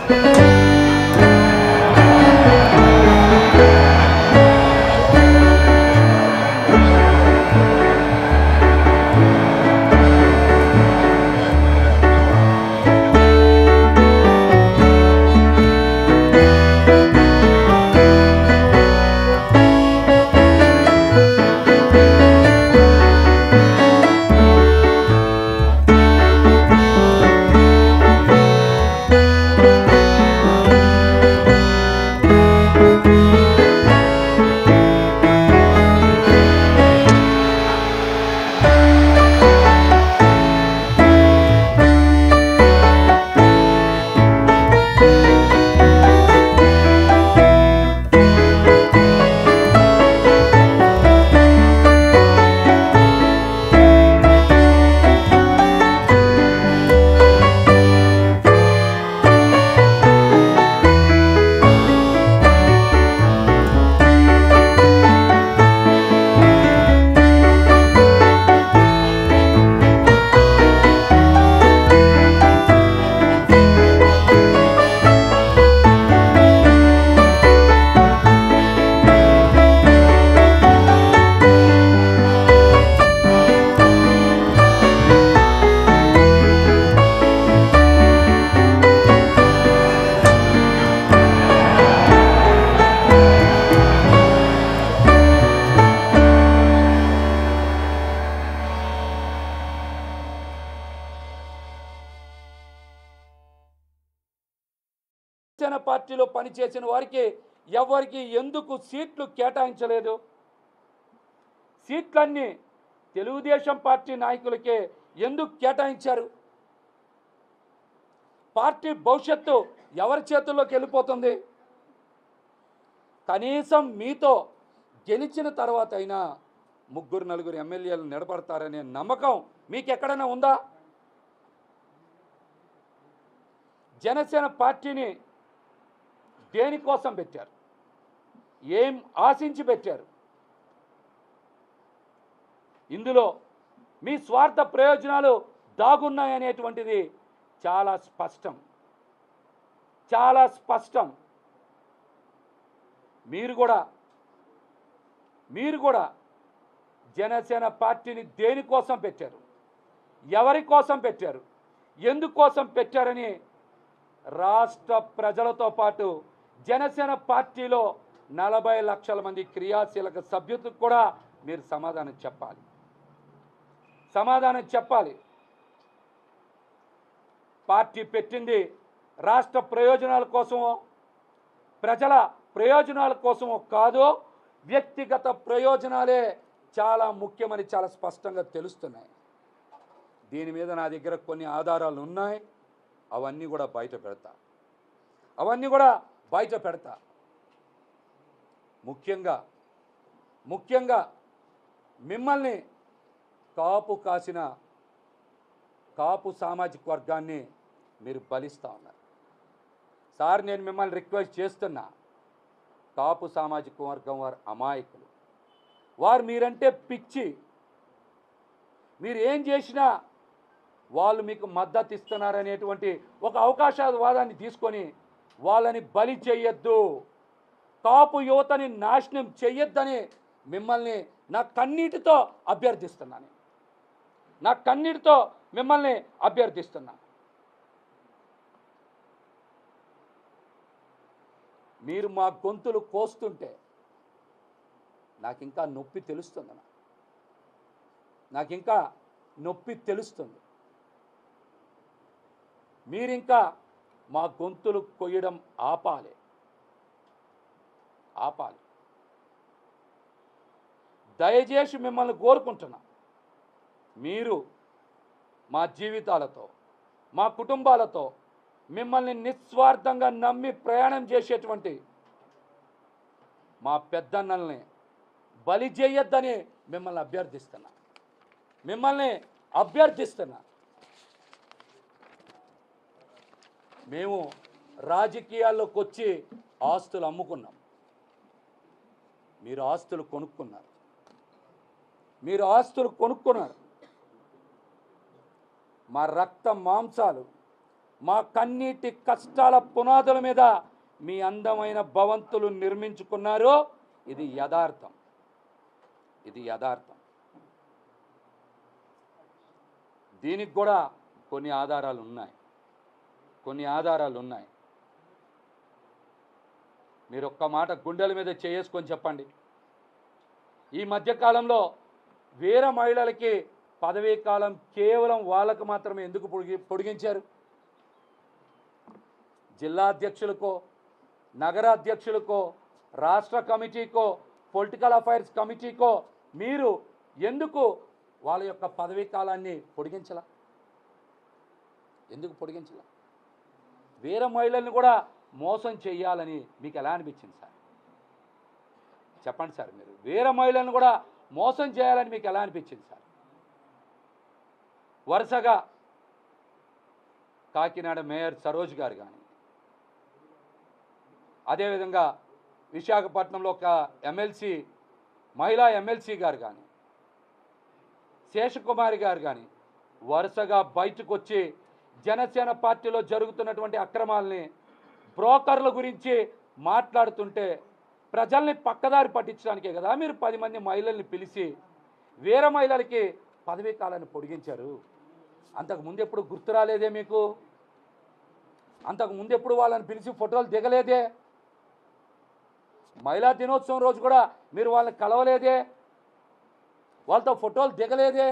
జనసేన పార్టీలో పనిచేసిన వారికి ఎవరికి ఎందుకు సీట్లు కేటాయించలేదు సీట్లన్నీ తెలుగుదేశం పార్టీ నాయకులకే ఎందుకు కేటాయించారు పార్టీ భవిష్యత్తు ఎవరి చేతుల్లోకి వెళ్ళిపోతుంది కనీసం మీతో గెలిచిన తర్వాత అయినా ముగ్గురు నలుగురు ఎమ్మెల్యేలు నిలబడతారనే నమ్మకం మీకు ఎక్కడైనా ఉందా జనసేన పార్టీని దేనికోసం పెట్టారు ఏం ఆశించి పెట్టారు ఇందులో మీ స్వార్థ ప్రయోజనాలు దాగున్నాయనేటువంటిది చాలా స్పష్టం చాలా స్పష్టం మీరు కూడా మీరు కూడా జనసేన పార్టీని దేనికోసం పెట్టారు ఎవరి కోసం పెట్టారు ఎందుకోసం పెట్టారని రాష్ట్ర ప్రజలతో పాటు జనసేన పార్టీలో నలభై లక్షల మంది క్రియాశీలక సభ్యులకు కూడా మీరు సమాధానం చెప్పాలి సమాధానం చెప్పాలి పార్టీ పెట్టింది రాష్ట్ర ప్రయోజనాల కోసమో ప్రజల ప్రయోజనాల కోసమో కాదు వ్యక్తిగత ప్రయోజనాలే చాలా ముఖ్యమని చాలా స్పష్టంగా తెలుస్తున్నాయి దీని మీద నా దగ్గర కొన్ని ఆధారాలు ఉన్నాయి అవన్నీ కూడా బయట పెడతా అవన్నీ కూడా బయట పెడతా ముఖ్యంగా ముఖ్యంగా మిమ్మల్ని కాపు కాసిన కాపు సామాజిక వర్గాన్ని మీరు బలిస్తూ ఉన్నారు సార్ నేను మిమ్మల్ని రిక్వెస్ట్ చేస్తున్నా కాపు సామాజిక వర్గం వారు అమాయకులు వారు మీరంటే పిచ్చి మీరు ఏం చేసినా వాళ్ళు మీకు మద్దతు ఇస్తున్నారనేటువంటి ఒక అవకాశవాదాన్ని తీసుకొని వాళ్ళని బలి చెయ్యొద్దు కాపు యువతని నాశనం చెయ్యొద్దని మిమ్మల్ని నా కన్నీటితో అభ్యర్థిస్తున్నాను నా కన్నీటితో మిమ్మల్ని అభ్యర్థిస్తున్నా మీరు మా గొంతులు కోస్తుంటే నాకు ఇంకా నొప్పి తెలుస్తుంది అన్న. నాకు ఇంకా నొప్పి తెలుస్తుంది మీరింకా మా గొంతులు కొయ్యడం ఆపాలి ఆపాలి దయచేసి మిమ్మల్ని కోరుకుంటున్నా మీరు మా జీవితాలతో మా కుటుంబాలతో మిమ్మల్ని నిస్వార్థంగా నమ్మి ప్రయాణం చేసేటువంటి మా పెద్దన్నల్ని బలి చేయొద్దని మిమ్మల్ని అభ్యర్థిస్తున్నా మిమ్మల్ని అభ్యర్థిస్తున్నా మేము రాజకీయాల్లోకి వచ్చి ఆస్తులు అమ్ముకున్నాం మీరు ఆస్తులు కొనుక్కున్నారు మీరు ఆస్తులు కొనుక్కున్నారు మా రక్త మాంసాలు మా కన్నీటి కష్టాల పునాదుల మీద మీ అందమైన భవంతులు నిర్మించుకున్నారు ఇది యథార్థం ఇది యథార్థం దీనికి కూడా కొన్ని ఆధారాలు ఉన్నాయి కొన్ని ఆధారాలు ఉన్నాయి మీరు ఒక్క మాట గుండెల మీద చేసుకొని చెప్పండి ఈ మధ్యకాలంలో వేరే మహిళలకి పదవీ కాలం కేవలం వాళ్ళకు మాత్రమే ఎందుకు పొడిగి పొడిగించారు జిల్లా అధ్యక్షులకో నగర అధ్యక్షులకో రాష్ట్ర కమిటీకో పొలిటికల్ అఫైర్స్ కమిటీకో మీరు ఎందుకు వాళ్ళ యొక్క పదవీ కాలాన్ని పొడిగించలా ఎందుకు పొడిగించలా వేరే మహిళల్ని కూడా మోసం చేయాలని మీకు ఎలా అనిపించింది సార్ చెప్పండి సార్ మీరు వేరే మహిళలను కూడా మోసం చేయాలని మీకు ఎలా అనిపించింది సార్ వరుసగా కాకినాడ మేయర్ సరోజ్ గారు కానీ అదేవిధంగా విశాఖపట్నంలో ఒక ఎమ్మెల్సీ మహిళా ఎమ్మెల్సీ గారు కానీ శేషకుమారి గారు కానీ వరుసగా బయటకు వచ్చి జనసేన పార్టీలో జరుగుతున్నటువంటి అక్రమాలని బ్రోకర్ల గురించి మాట్లాడుతుంటే ప్రజల్ని పక్కదారి పట్టించడానికే కదా మీరు పది మంది మహిళల్ని పిలిచి వేరే మహిళలకి పదవీ కాలాన్ని పొడిగించారు అంతకు ముందు ఎప్పుడు గుర్తు రాలేదే మీకు అంతకు ముందు ఎప్పుడు వాళ్ళని పిలిచి ఫోటోలు దిగలేదే మహిళా దినోత్సవం రోజు కూడా మీరు వాళ్ళని కలవలేదే వాళ్ళతో ఫోటోలు దిగలేదే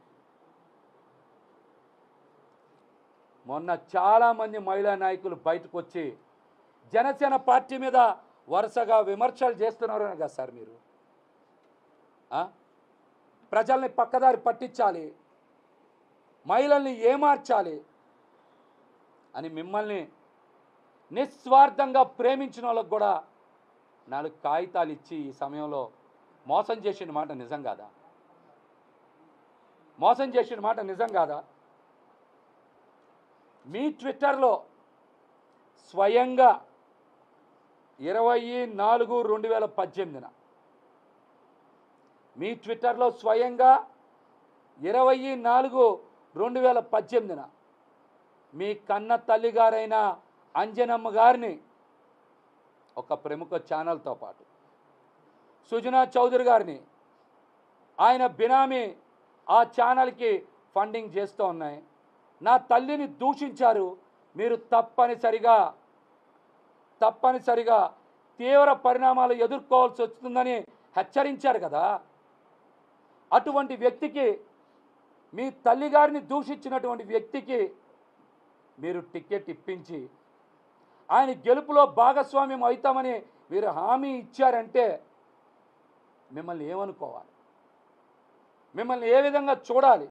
మొన్న చాలామంది మహిళా నాయకులు బయటకు వచ్చి జనసేన పార్టీ మీద వరుసగా విమర్శలు చేస్తున్నారు కదా సార్ మీరు ఆ? ప్రజల్ని పక్కదారి పట్టించాలి మహిళల్ని ఏమార్చాలి అని మిమ్మల్ని నిస్వార్థంగా ప్రేమించిన వాళ్ళకు కూడా నాలుగు కాగితాలు ఇచ్చి ఈ సమయంలో మోసం చేసిన మాట నిజం కాదా మోసం చేసిన మాట నిజం కాదా మీ ట్విట్టర్లో స్వయంగా ఇరవై నాలుగు రెండు వేల పద్దెనిమిదిన మీ ట్విట్టర్లో స్వయంగా ఇరవై నాలుగు రెండు వేల పద్దెనిమిదిన మీ కన్న తల్లిగారైన అంజనమ్మ గారిని ఒక ప్రముఖ ఛానల్తో పాటు సుజనా చౌదరి గారిని ఆయన బినామీ ఆ ఛానల్కి ఫండింగ్ చేస్తూ ఉన్నాయి నా తల్లిని దూషించారు మీరు తప్పనిసరిగా తప్పనిసరిగా తీవ్ర పరిణామాలు ఎదుర్కోవాల్సి వస్తుందని హెచ్చరించారు కదా అటువంటి వ్యక్తికి మీ తల్లిగారిని దూషించినటువంటి వ్యక్తికి మీరు టికెట్ ఇప్పించి ఆయన గెలుపులో భాగస్వామ్యం అవుతామని మీరు హామీ ఇచ్చారంటే మిమ్మల్ని ఏమనుకోవాలి మిమ్మల్ని ఏ విధంగా చూడాలి